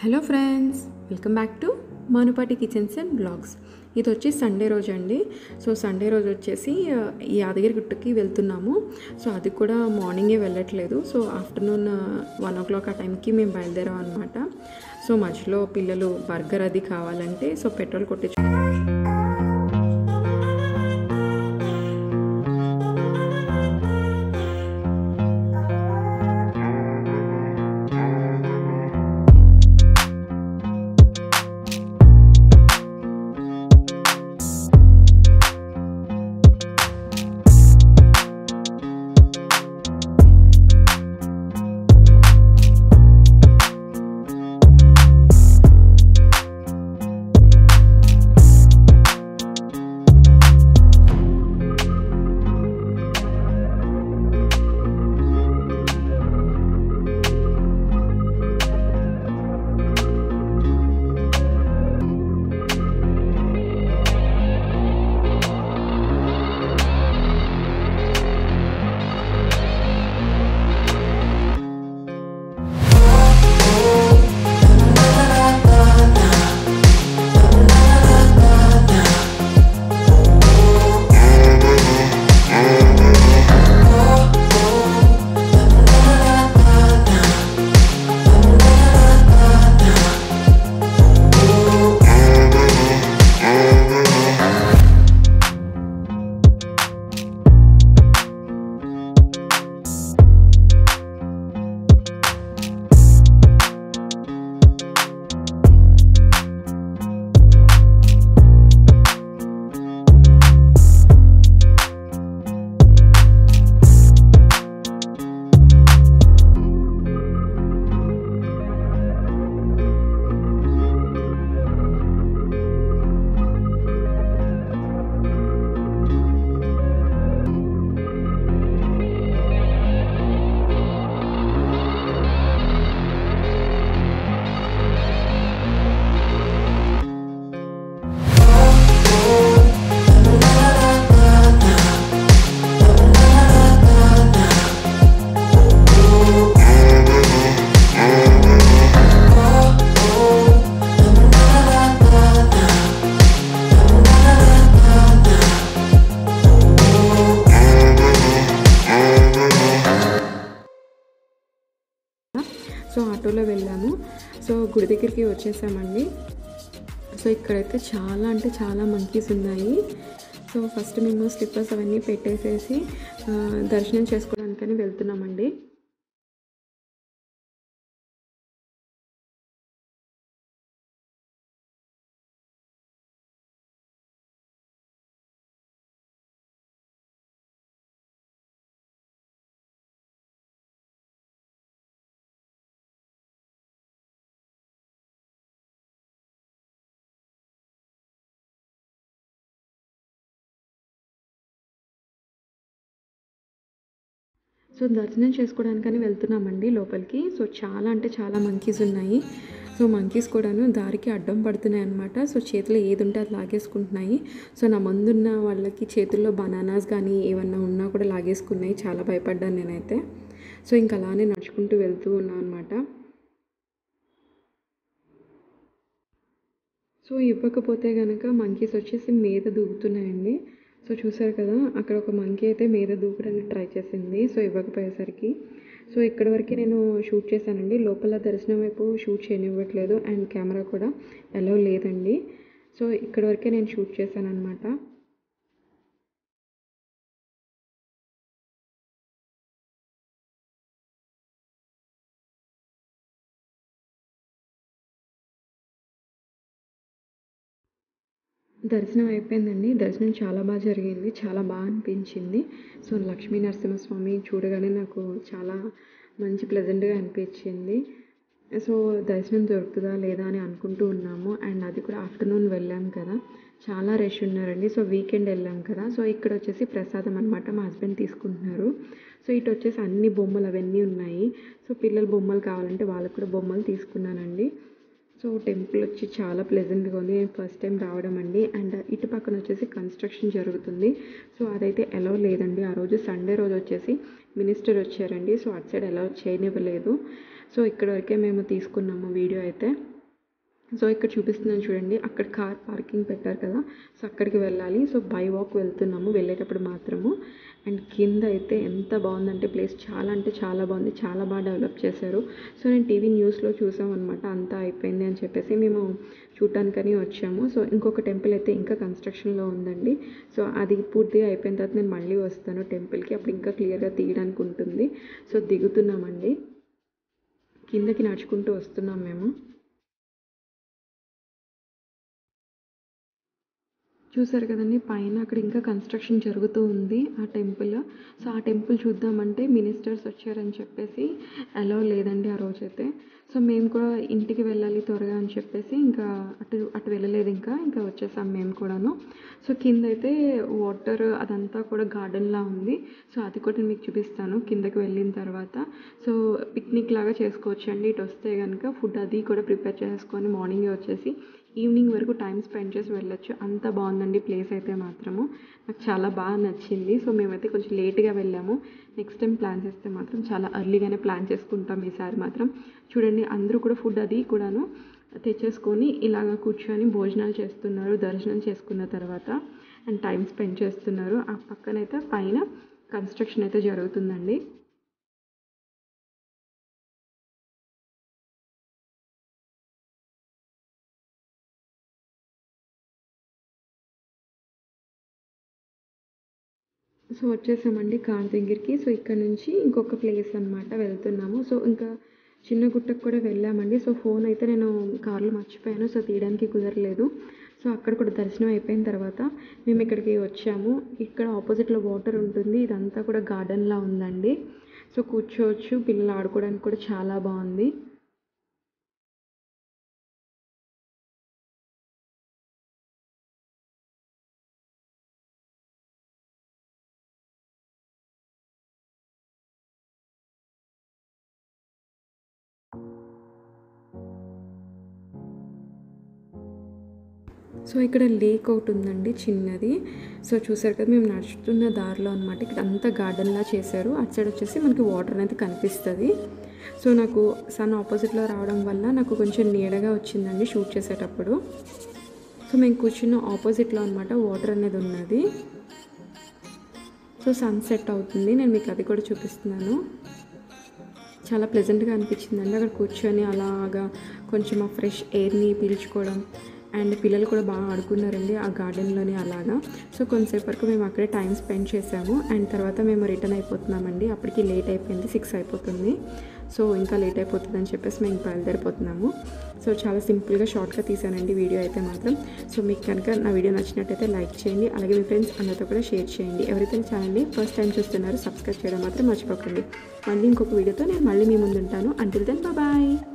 hello friends welcome back to Manupati kitchens and blogs ఇది వచ్చి Sunday రోజు అండి సో సండే రోజు వచ్చేసి ఆ, ఈ యాదగిరి గుట్టకి వెళ్తున్నాము సో అది కూడా మార్నింగే వెళ్ళట్లేదు so afternoon one o'clock ఆ టైంకి మేము బయలుదేరాం అనమాట సో మధ్యలో పిల్లలు బర్గర్ అది కావాలంటే సో పెట్రోల్ కొట్టించు సో ఆటోలో వెళ్ళాము సో గుడి దగ్గరికి వచ్చేసామండి సో ఇక్కడైతే చాలా అంటే చాలా మంకీస్ ఉన్నాయి సో ఫస్ట్ మేము స్లిప్పర్స్ అవన్నీ పెట్టేసేసి ఆ, దర్శనం చేసుకోవడానికని వెళ్తున్నామండి సో దర్శనం చేసుకోవడానికని వెళ్తున్నామండి లోపలికి సో చాలా అంటే చాలా మంకీస్ ఉన్నాయి సో మంకీస్ కూడాను దారికి అడ్డం పడుతున్నాయి అనమాట సో చేతిలో ఏది ఉంటే అది లాగేసుకుంటున్నాయి సో నా ముందున్న వాళ్ళకి చేతుల్లో బనానాస్ కానీ ఏమన్నా ఉన్నా కూడా లాగేసుకున్నాయి చాలా భయపడ్డాను నేనైతే సో ఇంకా అలానే నడుచుకుంటూ వెళ్తూ ఉన్నాను అనమాట సో ఇవ్వకపోతే కనుక మంకీస్ వచ్చేసి మీద దూకుతున్నాయండి సో చూసారు కదా అక్కడ ఒక మంకీ అయితే మీద దూకడానికి ట్రై చేసింది సో ఇవ్వకపోయేసరికి సో ఇక్కడ వరకే నేను షూట్ చేశానండి లోపల దర్శనం వైపు షూట్ చేయనివ్వట్లేదు అండ్ కెమెరా కూడా ఎలా లేదండి సో ఇక్కడ వరకే నేను షూట్ చేశాను అనమాట దర్శనం అయిపోయిందండి దర్శనం చాలా బాగా జరిగింది చాలా బాగా అనిపించింది సో లక్ష్మీ నరసింహస్వామి చూడగానే నాకు చాలా మంచి ప్లెజెంట్గా అనిపించింది సో దర్శనం దొరుకుతుందా లేదా అని అనుకుంటూ ఉన్నాము అండ్ అది కూడా ఆఫ్టర్నూన్ వెళ్ళాం కదా చాలా రష్ ఉన్నారండి సో వీకెండ్ వెళ్ళాం కదా సో ఇక్కడ వచ్చేసి ప్రసాదం అనమాట మా హస్బెండ్ తీసుకుంటున్నారు సో ఇటు వచ్చేసి అన్ని బొమ్మలు అవన్నీ ఉన్నాయి సో పిల్లల బొమ్మలు కావాలంటే వాళ్ళకు కూడా బొమ్మలు తీసుకున్నానండి సో టెంపుల్ వచ్చి చాలా ప్లెజెంట్గా ఉంది నేను ఫస్ట్ టైం రావడం అండి అండ్ ఇటు పక్కన వచ్చేసి కన్స్ట్రక్షన్ జరుగుతుంది సో అదైతే ఎలా లేదండి ఆ రోజు సండే రోజు వచ్చేసి మినిస్టర్ వచ్చారండి సో అటు సైడ్ ఎలా చేయనివ్వలేదు సో ఇక్కడ వరకే మేము తీసుకున్నాము వీడియో అయితే సో ఇక్కడ చూపిస్తున్నాను చూడండి అక్కడ కార్ పార్కింగ్ పెట్టారు కదా సో అక్కడికి వెళ్ళాలి సో బై వాక్ వెళ్తున్నాము వెళ్ళేటప్పుడు మాత్రము అండ్ కింద అయితే ఎంత బాగుందంటే ప్లేస్ చాలా అంటే చాలా బాగుంది చాలా బాగా డెవలప్ చేశారు సో నేను టీవీ న్యూస్లో చూసామన్నమాట అంతా అయిపోయింది అని చెప్పేసి మేము చూడటానికని వచ్చాము సో ఇంకొక టెంపుల్ అయితే ఇంకా కన్స్ట్రక్షన్లో ఉందండి సో అది పూర్తిగా అయిపోయిన తర్వాత నేను మళ్ళీ వస్తాను టెంపుల్కి అప్పుడు ఇంకా క్లియర్గా తీయడానికి ఉంటుంది సో దిగుతున్నామండి కిందకి నడుచుకుంటూ వస్తున్నాం మేము చూసారు కదండి పైన అక్కడ ఇంకా కన్స్ట్రక్షన్ జరుగుతూ ఉంది ఆ టెంపుల్ సో ఆ టెంపుల్ చూద్దామంటే మినిస్టర్స్ వచ్చారని చెప్పేసి అలో లేదండి ఆ రోజైతే సో మేము కూడా ఇంటికి వెళ్ళాలి త్వరగా అని చెప్పేసి ఇంకా అటు అటు వెళ్ళలేదు ఇంకా ఇంకా వచ్చేసాం మేము కూడాను సో కింద అయితే వాటర్ అదంతా కూడా గార్డెన్లా ఉంది సో అది కూడా నేను మీకు చూపిస్తాను కిందకి వెళ్ళిన తర్వాత సో పిక్నిక్ లాగా చేసుకోవచ్చు అండి ఇటు వస్తే కనుక ఫుడ్ అది కూడా ప్రిపేర్ చేసుకొని మార్నింగే వచ్చేసి ఈవినింగ్ వరకు టైం స్పెండ్ చేసి వెళ్ళొచ్చు అంత బాగుందండి ప్లేస్ అయితే మాత్రము నాకు చాలా బాగా నచ్చింది సో మేమైతే కొంచెం లేట్గా వెళ్ళాము నెక్స్ట్ టైం ప్లాన్ చేస్తే మాత్రం చాలా ఎర్లీగానే ప్లాన్ చేసుకుంటాం ఈసారి మాత్రం చూడండి అందరూ కూడా ఫుడ్ అది కూడాను తెచ్చేసుకొని ఇలాగ కూర్చొని భోజనాలు చేస్తున్నారు దర్శనం చేసుకున్న తర్వాత అండ్ టైం స్పెండ్ చేస్తున్నారు ఆ పక్కనైతే పైన కన్స్ట్రక్షన్ అయితే జరుగుతుందండి సో వచ్చేసామండి కార్ దగ్గరికి సో ఇక్కడ నుంచి ఇంకొక ప్లేస్ అనమాట వెళ్తున్నాము సో ఇంకా చిన్న గుట్టకు కూడా వెళ్ళామండి సో ఫోన్ అయితే నేను కార్లో మర్చిపోయాను సో తీయడానికి కుదరలేదు సో అక్కడ కూడా దర్శనం అయిపోయిన తర్వాత మేము ఇక్కడికి వచ్చాము ఇక్కడ ఆపోజిట్లో వాటర్ ఉంటుంది ఇదంతా కూడా గార్డెన్లా ఉందండి సో కూర్చోవచ్చు పిల్లలు ఆడుకోవడానికి కూడా చాలా బాగుంది సో ఇక్కడ లేక్ ఒకటి ఉందండి చిన్నది సో చూసారు కదా మేము నడుచుతున్న దారిలో అనమాట ఇక్కడ అంతా గార్డెన్లా చేశారు అటు సైడ్ వచ్చేసి మనకి వాటర్ అనేది కనిపిస్తుంది సో నాకు సన్ ఆపోజిట్లో రావడం వల్ల నాకు కొంచెం నీడగా వచ్చిందండి షూట్ చేసేటప్పుడు సో మేము కూర్చున్న ఆపోజిట్లో అనమాట వాటర్ అనేది ఉన్నది సో సన్సెట్ అవుతుంది నేను మీకు అది కూడా చూపిస్తున్నాను చాలా ప్లెజెంట్గా అనిపించిందండి అక్కడ కూర్చొని అలాగా కొంచెం ఆ ఫ్రెష్ ఎయిర్ని పీల్చుకోవడం అండ్ పిల్లలు కూడా బాగా ఆడుకున్నారండి ఆ గార్డెన్లోని అలాగా సో కొంతసేపు వరకు మేము అక్కడే టైం స్పెండ్ చేసాము అండ్ తర్వాత మేము రిటర్న్ అయిపోతున్నామండి అప్పటికి లేట్ అయిపోయింది సిక్స్ అయిపోతుంది సో ఇంకా లేట్ అయిపోతుంది అని చెప్పేసి మేము బయలుదేరిపోతున్నాము సో చాలా సింపుల్గా షార్ట్గా తీసానండి వీడియో అయితే మాత్రం సో మీకు కనుక నా వీడియో నచ్చినట్టయితే లైక్ చేయండి అలాగే మీ ఫ్రెండ్స్ అందరితో కూడా షేర్ చేయండి ఎవరైతే ఛానల్ని ఫస్ట్ టైం చూస్తున్నారో సబ్స్క్రైబ్ చేయడం మాత్రం మర్చిపోకండి మళ్ళీ ఇంకొక వీడియోతో నేను మళ్ళీ మీ ముందు ఉంటాను అంటిల్ దెన్ బాయ్